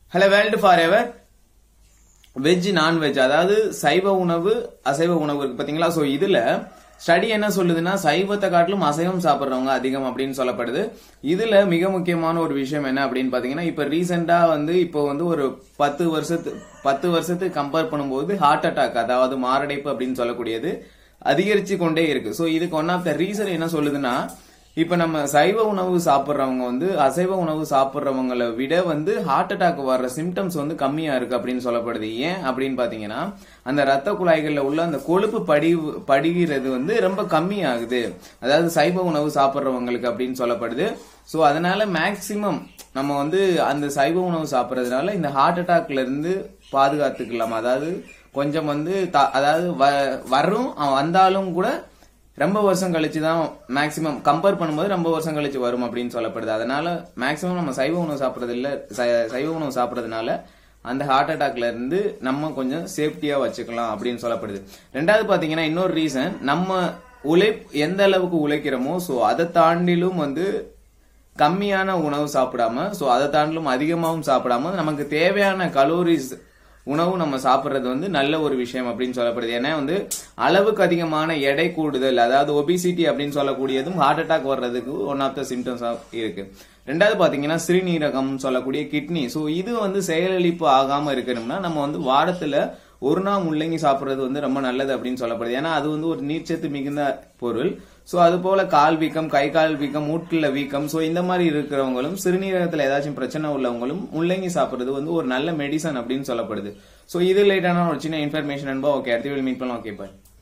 hello world forever veg வெஜ் நான்வெஜ் அதாவது சைவ உணவு அசைவ உணவு இருக்கு பாத்தீங்களா சோ இதுல ஸ்டடி என்ன சொல்லுதுன்னா சைவத்தை காட்டிலும் அசைவம் சாப்பிடுறவங்க அதிகம் அப்படின்னு சொல்லப்படுது இதுல மிக முக்கியமான ஒரு விஷயம் என்ன அப்படின்னு பாத்தீங்கன்னா இப்ப ரீசெண்டா வந்து இப்போ வந்து ஒரு பத்து வருஷத்து பத்து வருஷத்துக்கு கம்பேர் பண்ணும்போது ஹார்ட் அட்டாக் அதாவது மாரடைப்பு அப்படின்னு சொல்லக்கூடியது அதிகரிச்சு கொண்டே இருக்கு சோ இதுக்கு ஒன் ஆஃப் த ரீசன் என்ன சொல்லுதுன்னா இப்ப நம்ம சைவ உணவு சாப்பிடுறவங்க வந்து அசைவ உணவு சாப்பிடுறவங்களை விட வந்து ஹார்ட் அட்டாக் வர்ற சிம்டம்ஸ் வந்து கம்மியா இருக்கு அப்படின்னு சொல்லப்படுது ஏன் அப்படின்னு பாத்தீங்கன்னா அந்த ரத்த குழாய்கள்ல உள்ள அந்த கொழுப்பு படி படிகிறது வந்து ரொம்ப கம்மி ஆகுது அதாவது சைவ உணவு சாப்பிடுறவங்களுக்கு அப்படின்னு சொல்லப்படுது சோ அதனால மேக்சிமம் நம்ம வந்து அந்த சைவ உணவு சாப்பிடுறதுனால இந்த ஹார்ட் அட்டாக்ல இருந்து பாதுகாத்துக்கலாம் அதாவது கொஞ்சம் வந்து த- அதாவது வ- வரும் அவன் வந்தாலும் கூட ரொம்ப வருஷம் கழிச்சு தான் மேக்ஸிமம் கம்பேர் பண்ணும்போது ரொம்ப வருஷம் கழிச்சு வரும் அப்படின்னு சொல்லப்படுது அதனால மேக்ஸிமம் நம்ம சைவ உணவு சாப்பிடுறது இல்ல ச- சைவ உணவு சாப்பிடுறதுனால அந்த ஹார்ட் அட்டாக்ல இருந்து நம்ம கொஞ்சம் சேஃப்டியா வச்சுக்கலாம் அப்படின்னு சொல்லப்படுது ரெண்டாவது பாத்தீங்கன்னா இன்னொரு ரீசன் நம்ம உழை எந்த அளவுக்கு உழைக்கிறோமோ சோ அதை தாண்டிலும் வந்து கம்மியான உணவு சாப்பிடாம சோ அதை தாண்டிலும் அதிகமாகவும் சாப்பிடாம நமக்கு தேவையான கலோரிஸ் உணவு நம்ம சாப்பிடுறது வந்து நல்ல ஒரு விஷயம் அப்படின்னு சொல்லப்படுது ஏன்னா வந்து அளவுக்கு அதிகமான எடை கூடுதல் அதாவது ஒபிசிட்டி அப்படின்னு சொல்லக்கூடியதும் ஹார்ட் அட்டாக் வர்றதுக்கு ஒன் ஆஃப் த சிம்டம்ஸ் இருக்கு ரெண்டாவது பாத்தீங்கன்னா சிறுநீரகம் சொல்லக்கூடிய கிட்னி சோ இது வந்து செயலிழப்பு ஆகாம இருக்கணும்னா நம்ம வந்து வாரத்துல ஒரு நாள் முள்ளங்கி சாப்பிடுறது வந்து ரொம்ப நல்லது அப்படின்னு சொல்லப்படுது ஏன்னா அது வந்து ஒரு நீர்ச்சத்து மிகுந்த பொருள் சோ அது போல கால் வீக்கம் கை கால் வீக்கம் மூட்டுல வீக்கம் சோ இந்த மாதிரி இருக்கிறவங்களும் சிறுநீரகத்துல ஏதாச்சும் பிரச்சனை உள்ளவங்களும் முள்ளங்கி சாப்பிடுறது வந்து ஒரு நல்ல மெடிசன் அப்படின்னு சொல்லப்படுது சோ இது ரிலேட்டான ஒரு சின்ன இன்ஃபர்மேஷன் அன்பா ஓகே அடுத்த மீட் பண்ணலாம் ஓகே பாய்